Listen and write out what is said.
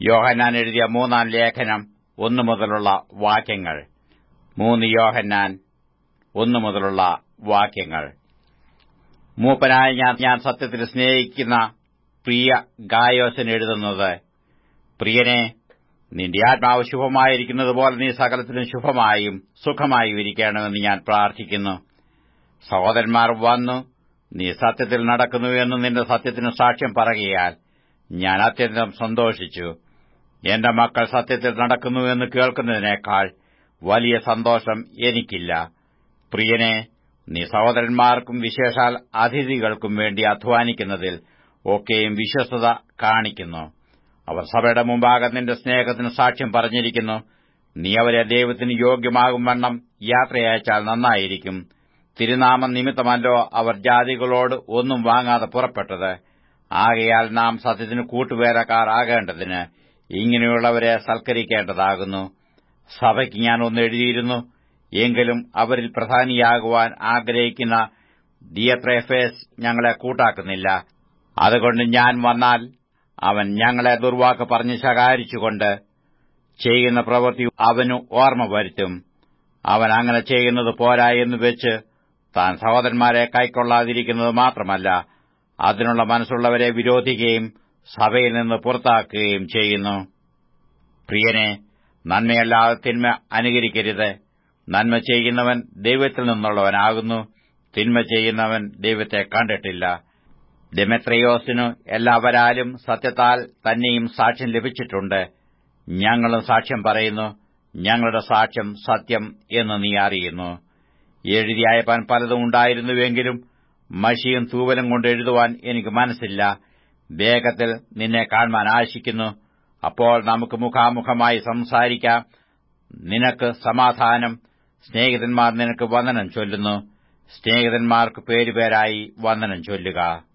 യോഹന്നാൻ എഴുതിയ മൂന്നാം ലേഖനം ഒന്നു മുതലുള്ള വാക്യങ്ങൾ മൂന്ന് യോഹന്നാൻ ഒന്നു മുതലുള്ള വാക്യങ്ങൾ മൂപ്പനായ ഞാൻ ഞാൻ സത്യത്തിൽ സ്നേഹിക്കുന്ന പ്രിയ ഗായോസന് എഴുതുന്നത് പ്രിയനെ നിന്റെ ആത്മാവ് ശുഭമായിരിക്കുന്നതുപോലെ നീ സകലത്തിനും ശുഭമായും സുഖമായും ഇരിക്കണമെന്ന് ഞാൻ പ്രാർത്ഥിക്കുന്നു സഹോദരന്മാർ വന്നു നീ സത്യത്തിൽ നടക്കുന്നുവെന്ന് നിന്റെ സത്യത്തിന് സാക്ഷ്യം പറയുകയാൽ ഞാൻ അത്യന്തം സന്തോഷിച്ചു എന്റെ മക്കൾ സത്യത്തിൽ നടക്കുന്നുവെന്ന് കേൾക്കുന്നതിനേക്കാൾ വലിയ സന്തോഷം എനിക്കില്ല പ്രിയനെ നീ സഹോദരന്മാർക്കും വിശേഷാൽ അതിഥികൾക്കും വേണ്ടി അധ്വാനിക്കുന്നതിൽ ഒക്കെയും വിശ്വസ്തത കാണിക്കുന്നു അവർ സഭയുടെ മുമ്പാകെ നിന്റെ സ്നേഹത്തിന് സാക്ഷ്യം പറഞ്ഞിരിക്കുന്നു നീ അവരെ ദൈവത്തിന് യോഗ്യമാകും വണ്ണം യാത്രയച്ചാൽ നന്നായിരിക്കും തിരുനാമം നിമിത്തമല്ലോ അവർ ജാതികളോട് ഒന്നും വാങ്ങാതെ പുറപ്പെട്ടത് ആകയാൽ നാം സത്യത്തിന് കൂട്ടുവേലക്കാർ ആകേണ്ടതിന് ഇങ്ങനെയുള്ളവരെ സൽക്കരിക്കേണ്ടതാകുന്നു സഭയ്ക്ക് ഞാൻ ഒന്ന് എഴുതിയിരുന്നു എങ്കിലും അവരിൽ പ്രധാനിയാകുവാൻ ആഗ്രഹിക്കുന്ന ദിയത്രേഫേസ് ഞങ്ങളെ കൂട്ടാക്കുന്നില്ല അതുകൊണ്ട് ഞാൻ വന്നാൽ അവൻ ഞങ്ങളെ ദുർവാക്ക് പറഞ്ഞ് ശകാരിച്ചുകൊണ്ട് ചെയ്യുന്ന പ്രവൃത്തി അവനു ഓർമ്മ വരുത്തും അവൻ അങ്ങനെ ചെയ്യുന്നത് പോരാ എന്ന് വെച്ച് താൻ സഹോദരന്മാരെ കൈക്കൊള്ളാതിരിക്കുന്നത് മാത്രമല്ല അതിനുള്ള മനസ്സുള്ളവരെ വിരോധിക്കുകയും സഭയിൽ നിന്ന് പുറത്താക്കുകയും ചെയ്യുന്നു പ്രിയനെ നന്മയല്ലാതെ തിന്മ അനുകരിക്കരുത് നന്മ ചെയ്യുന്നവൻ ദൈവത്തിൽ നിന്നുള്ളവനാകുന്നു തിന്മ ചെയ്യുന്നവൻ ദൈവത്തെ കണ്ടിട്ടില്ല ഡെമെത്രയോസിനു എല്ലാവരാലും സത്യത്താൽ തന്നെയും സാക്ഷ്യം ലഭിച്ചിട്ടുണ്ട് ഞങ്ങളും സാക്ഷ്യം പറയുന്നു ഞങ്ങളുടെ സാക്ഷ്യം സത്യം എന്ന് നീ അറിയുന്നു എഴുതിയയപ്പാൻ പലതും ഉണ്ടായിരുന്നുവെങ്കിലും മഷിയും തൂവലും കൊണ്ട് എഴുതുവാൻ എനിക്ക് മനസ്സില്ല വേഗത്തിൽ നിന്നെ കാണുവാൻ ആശിക്കുന്നു അപ്പോൾ നമുക്ക് മുഖാമുഖമായി സംസാരിക്കാം നിനക്ക് സമാധാനം സ്നേഹിതന്മാർ നിനക്ക് വന്ദനം ചൊല്ലുന്നു സ്നേഹിതന്മാർക്ക് പേരുപേരായി വന്ദനം ചൊല്ലുക